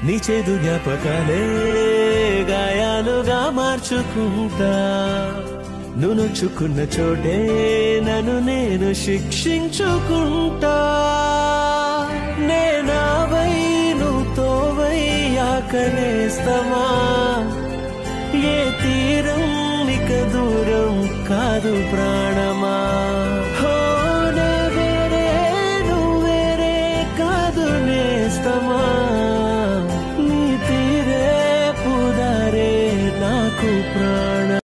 నీ చేదు జ్ఞాపకాలే గాయాలుగా మార్చుకుంటా నువ్వు నొచ్చుకున్న చోటే నన్ను నేను శిక్షించుకుంటా నేనావై నువ్వు తోవై ఆకలేస్తమా ఏ తీరం ఇక దూరం కాదు ప్రాణం